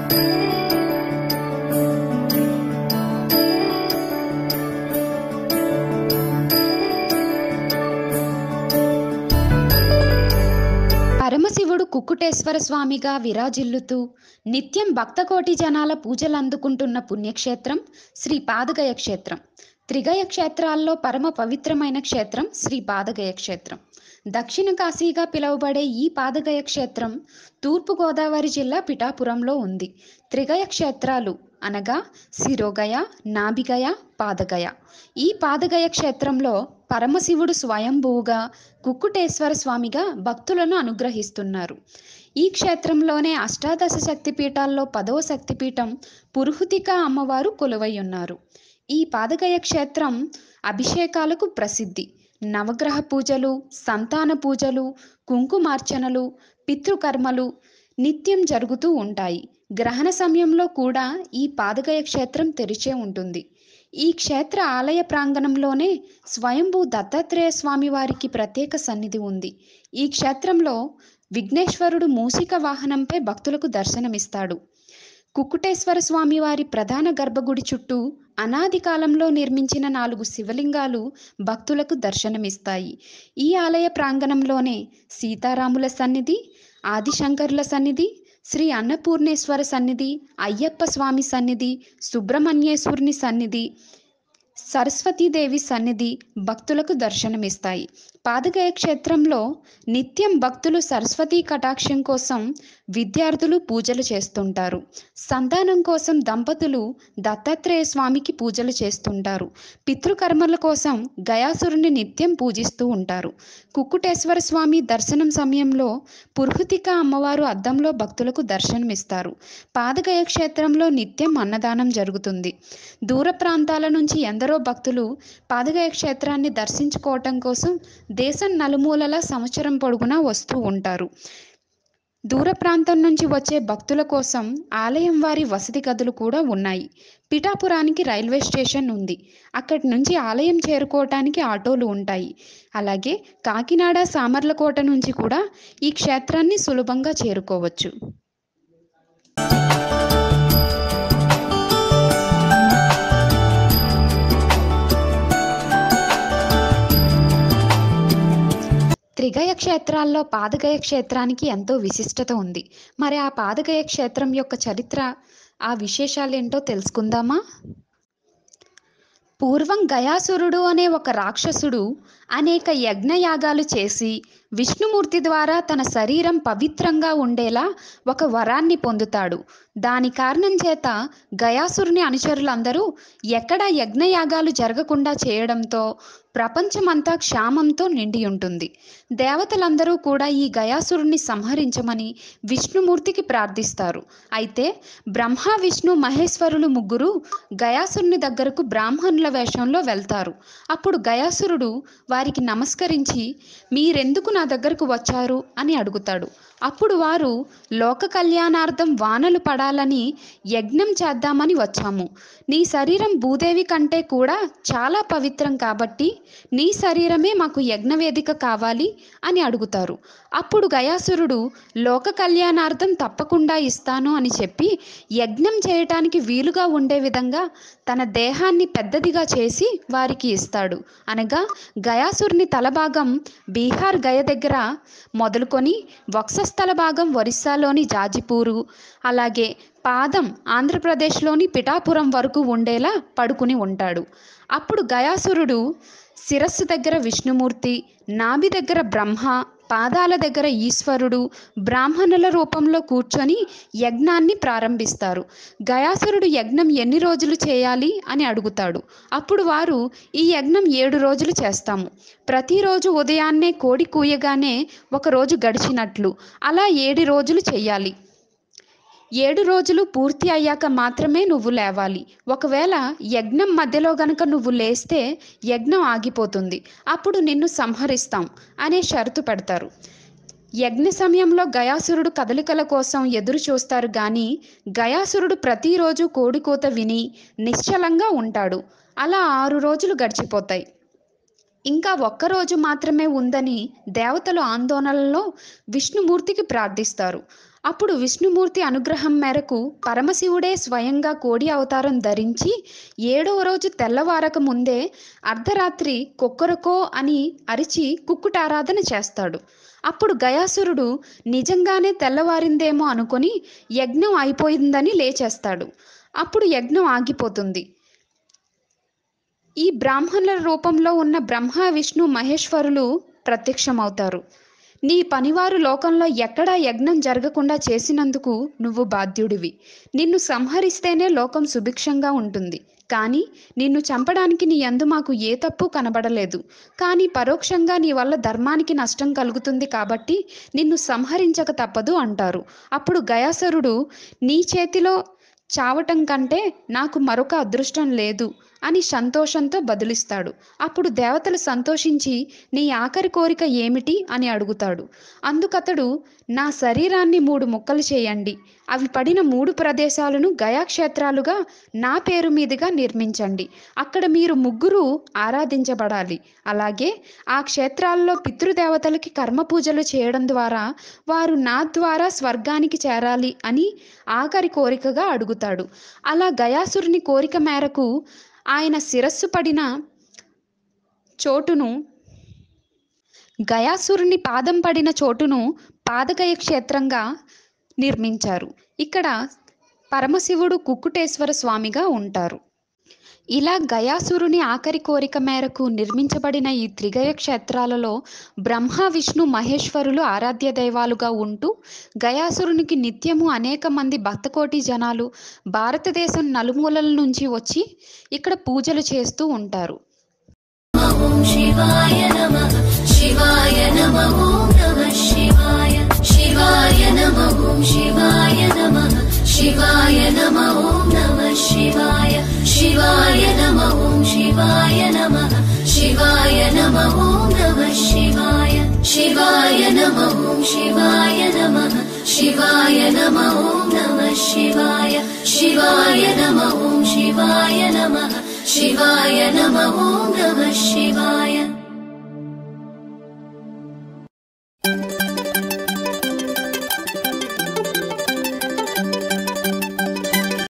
పరమశివుడు కుక్కుటేశ్వర స్వామిగా విరాజిల్లుతూ నిత్యం భక్తకోటి జనాల పూజలు అందుకుంటున్న పుణ్యక్షేత్రం శ్రీ పాదగయ క్షేత్రం త్రిగయ క్షేత్రాల్లో పరమ పవిత్రమైన క్షేత్రం శ్రీ పాదగయ క్షేత్రం దక్షిణ కాశీగా పిలువబడే ఈ పాదగయ క్షేత్రం తూర్పుగోదావరి జిల్లా పిఠాపురంలో ఉంది త్రిగయ క్షేత్రాలు అనగా శిరోగయ నాభిగయ పాదగయ ఈ పాదగయ క్షేత్రంలో పరమశివుడు స్వయంభూగా కుక్కుటేశ్వర స్వామిగా భక్తులను అనుగ్రహిస్తున్నారు ఈ క్షేత్రంలోనే అష్టాదశ శక్తిపీఠాల్లో పదవ శక్తిపీఠం పురుహుతిక అమ్మవారు కొలువై ఉన్నారు ఈ పాదగయ క్షేత్రం అభిషేకాలకు ప్రసిద్ధి నవగ్రహ పూజలు సంతాన పూజలు కుంకుమార్చనలు పితృకర్మలు నిత్యం జరుగుతూ ఉంటాయి గ్రహణ సమయంలో కూడా ఈ పాదగయ క్షేత్రం తెరిచే ఉంటుంది ఈ క్షేత్ర ఆలయ ప్రాంగణంలోనే స్వయంభూ దత్తాత్రేయ స్వామి వారికి ప్రత్యేక సన్నిధి ఉంది ఈ క్షేత్రంలో విఘ్నేశ్వరుడు మూషిక వాహనంపై భక్తులకు దర్శనమిస్తాడు కుక్కుటేశ్వర స్వామి వారి ప్రధాన గర్భగుడి చుట్టూ అనాది కాలంలో నిర్మించిన నాలుగు శివలింగాలు భక్తులకు దర్శనమిస్తాయి ఈ ఆలయ ప్రాంగణంలోనే సీతారాముల సన్నిధి ఆదిశంకరుల సన్నిధి శ్రీ అన్నపూర్ణేశ్వర సన్నిధి అయ్యప్ప స్వామి సన్నిధి సుబ్రహ్మణ్యేశ్వరుని సన్నిధి సరస్వతీదేవి సన్నిధి భక్తులకు దర్శనమిస్తాయి పాదగయ క్షేత్రంలో నిత్యం భక్తులు సరస్వతీ కటాక్షం కోసం విద్యార్థులు పూజలు చేస్తుంటారు సంతానం కోసం దంపతులు దత్తాత్రేయ స్వామికి పూజలు చేస్తుంటారు పితృకర్మల కోసం గయాసురుని నిత్యం పూజిస్తూ ఉంటారు కుక్కుటేశ్వర స్వామి దర్శనం సమయంలో పురుహుతిక అమ్మవారు అద్దంలో భక్తులకు దర్శనమిస్తారు పాదగయ క్షేత్రంలో నిత్యం అన్నదానం జరుగుతుంది దూర ప్రాంతాల నుంచి ఎందరో భక్తులు పాదగయ క్షేత్రాన్ని దర్శించుకోవటం కోసం దేశం నలుమూలల సంవత్సరం పొడుగునా వస్తూ ఉంటారు దూర ప్రాంతం నుంచి వచ్చే భక్తుల కోసం ఆలయం వారి వసతి గదులు కూడా ఉన్నాయి పిఠాపురానికి రైల్వే స్టేషన్ ఉంది అక్కడి నుంచి ఆలయం చేరుకోవటానికి ఆటోలు ఉంటాయి అలాగే కాకినాడ సామర్లకోట నుంచి కూడా ఈ క్షేత్రాన్ని సులభంగా చేరుకోవచ్చు త్రిగయ క్షేత్రాల్లో పాదగయ క్షేత్రానికి ఎంతో విశిష్టత ఉంది మరి ఆ పాదగయ క్షేత్రం యొక్క చరిత్ర ఆ విశేషాలేంటో తెలుసుకుందామా పూర్వం గయాసురుడు అనే ఒక రాక్షసుడు అనేక యజ్ఞయాగాలు చేసి విష్ణుమూర్తి ద్వారా తన శరీరం పవిత్రంగా ఉండేలా ఒక వరాన్ని పొందుతాడు దాని కారణం చేత గయాసురుని అనుచరులందరూ ఎక్కడ యజ్ఞయాగాలు జరగకుండా చేయడంతో ప్రపంచమంతా క్షామంతో నిండి ఉంటుంది దేవతలందరూ కూడా ఈ గయాసురుణ్ణి సంహరించమని విష్ణుమూర్తికి ప్రార్థిస్తారు అయితే బ్రహ్మ విష్ణు మహేశ్వరులు ముగ్గురు గయాసురుని దగ్గరకు బ్రాహ్మణుల వేషంలో వెళ్తారు అప్పుడు గయాసురుడు వారికి నమస్కరించి మీరెందుకు నా దగ్గరకు వచ్చారు అని అడుగుతాడు అప్పుడు వారు లోక కళ్యాణార్థం వానలు పడాలని యజ్ఞం చేద్దామని వచ్చాము నీ శరీరం భూదేవి కంటే కూడా చాలా పవిత్రం కాబట్టి నీ శరీరమే మాకు యజ్ఞవేదిక కావాలి అని అడుగుతారు అప్పుడు గయాసురుడు లోక కళ్యాణార్థం తప్పకుండా ఇస్తాను అని చెప్పి యజ్ఞం చేయటానికి వీలుగా ఉండే విధంగా తన దేహాన్ని పెద్దదిగా చేసి వారికి ఇస్తాడు అనగా గయాసురుని తలభాగం బీహార్ గయ దగ్గర మొదలుకొని వక్షస్థల భాగం ఒరిస్సాలోని జాజిపూరు అలాగే పాదం ఆంధ్రప్రదేశ్లోని పిఠాపురం వరకు ఉండేలా పడుకుని ఉంటాడు అప్పుడు గయాసురుడు శిరస్సు దగ్గర విష్ణుమూర్తి నాభి దగ్గర బ్రహ్మ పాదాల దగ్గర ఈశ్వరుడు బ్రాహ్మణుల రూపంలో కూర్చొని యజ్ఞాన్ని ప్రారంభిస్తారు గయాసురుడు యజ్ఞం ఎన్ని రోజులు చేయాలి అని అడుగుతాడు అప్పుడు వారు ఈ యజ్ఞం ఏడు రోజులు చేస్తాము ప్రతిరోజు ఉదయాన్నే కోడి కూయగానే ఒక రోజు గడిచినట్లు అలా ఏడు రోజులు చేయాలి ఏడు రోజులు పూర్తి అయ్యాక మాత్రమే నువ్వు లేవాలి ఒకవేళ యజ్ఞం మధ్యలో గనక నువ్వు లేస్తే యజ్ఞం ఆగిపోతుంది అప్పుడు నిన్ను సంహరిస్తాం అనే షరతు పెడతారు యజ్ఞ సమయంలో గయాసురుడు కదలికల కోసం ఎదురు చూస్తారు కానీ గయాసురుడు ప్రతిరోజు కోడికోత విని నిశ్చలంగా ఉంటాడు అలా ఆరు రోజులు గడిచిపోతాయి ఇంకా ఒక్కరోజు మాత్రమే ఉందని దేవతలు ఆందోళనలో విష్ణుమూర్తికి ప్రార్థిస్తారు అప్పుడు విష్ణుమూర్తి అనుగ్రహం మేరకు పరమశివుడే స్వయంగా కోడి అవతారం ధరించి ఏడవ రోజు తెల్లవారక ముందే అర్ధరాత్రి కొక్కరకో అని అరిచి కుక్కుటారాధన చేస్తాడు అప్పుడు గయాసురుడు నిజంగానే తెల్లవారిందేమో అనుకొని యజ్ఞం అయిపోయిందని లేచేస్తాడు అప్పుడు యజ్ఞం ఆగిపోతుంది ఈ బ్రాహ్మణుల రూపంలో ఉన్న బ్రహ్మ విష్ణు మహేశ్వరులు ప్రత్యక్షమవుతారు నీ పనివారు లోకంలో ఎక్కడా యజ్ఞం జరగకుండా చేసినందుకు నువ్వు బాధ్యుడివి నిన్ను సంహరిస్తేనే లోకం సుభిక్షంగా ఉంటుంది కానీ నిన్ను చంపడానికి నీ యందు మాకు ఏ తప్పు కనబడలేదు కానీ పరోక్షంగా నీ వల్ల ధర్మానికి నష్టం కలుగుతుంది కాబట్టి నిన్ను సంహరించక తప్పదు అంటారు అప్పుడు గయాసరుడు నీ చేతిలో చావటం కంటే నాకు మరొక అదృష్టం లేదు అని సంతోషంతో బదులిస్తాడు అప్పుడు దేవతలు సంతోషించి నీ ఆఖరి కోరిక ఏమిటి అని అడుగుతాడు అందుకతడు నా శరీరాన్ని మూడు ముక్కలు చేయండి అవి పడిన మూడు ప్రదేశాలను గయాక్షేత్రాలుగా నా పేరు మీదుగా నిర్మించండి అక్కడ మీరు ముగ్గురు ఆరాధించబడాలి అలాగే ఆ క్షేత్రాల్లో పితృదేవతలకి కర్మ పూజలు చేయడం ద్వారా వారు నా ద్వారా స్వర్గానికి చేరాలి అని ఆఖరి కోరికగా అడుగుతాడు అలా గయాసురుని కోరిక మేరకు ఆయన శిరస్సు పడిన చోటును గయాసురుని పాదం పడిన చోటును పాదగయ క్షేత్రంగా నిర్మించారు ఇక్కడ పరమశివుడు కుక్కుటేశ్వర స్వామిగా ఉంటారు ఇలా గయాసురుని ఆఖరి కోరిక మేరకు నిర్మించబడిన ఈ త్రిగయ క్షేత్రాలలో బ్రహ్మ విష్ణు మహేశ్వరులు ఆరాధ్య దైవాలుగా ఉంటూ గయాసురునికి నిత్యము అనేక మంది భక్తకోటి జనాలు భారతదేశం నలుమూలల నుంచి వచ్చి ఇక్కడ పూజలు చేస్తూ ఉంటారు ॐ शिवाय नमः शिवाय नमः ॐ नमः शिवाय शिवाय नमः ॐ शिवाय नमः शिवाय नमः ॐ नमः शिवाय शिवाय नमः ॐ शिवाय नमः शिवाय नमः ॐ नमः शिवाय शिवाय नमः ॐ शिवाय नमः शिवाय नमः ॐ नमः शिवाय शिवाय नमः ॐ शिवाय नमः शिवाय नमः ॐ नमः शिवाय